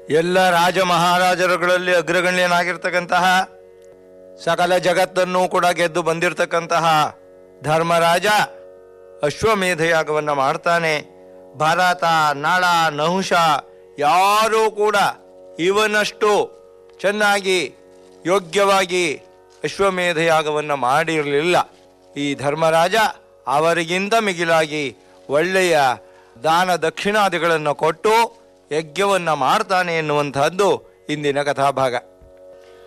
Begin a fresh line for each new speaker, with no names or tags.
ಎಲ್ಲ ರಾಜ ಮಹಾರಾಜರುಗಳಲ್ಲಿ ಅಗ್ರಗಣ್ಯನಾಗಿರ್ತಕ್ಕಂತಹ ಸಕಲ ಜಗತ್ತನ್ನು ಕೂಡ ಗೆದ್ದು ಬಂದಿರತಕ್ಕಂತಹ ಧರ್ಮರಾಜ ಅಶ್ವಮೇಧ ಯಾಗವನ್ನು ಮಾಡ್ತಾನೆ ಭರತ ನಳ ನಹುಷ ಯಾರೂ ಕೂಡ ಇವನಷ್ಟು ಚೆನ್ನಾಗಿ ಯೋಗ್ಯವಾಗಿ ಅಶ್ವಮೇಧ ಯಾಗವನ್ನು ಮಾಡಿರಲಿಲ್ಲ ಈ ಧರ್ಮರಾಜ ಅವರಿಗಿಂತ ಮಿಗಿಲಾಗಿ ಒಳ್ಳೆಯ ದಾನ ದಕ್ಷಿಣಾದಿಗಳನ್ನು ಕೊಟ್ಟು ಯಜ್ಞವನ್ನು ಮಾಡ್ತಾನೆ ಎನ್ನುವಂತಹದ್ದು ಇಂದಿನ ಕಥಾಭಾಗ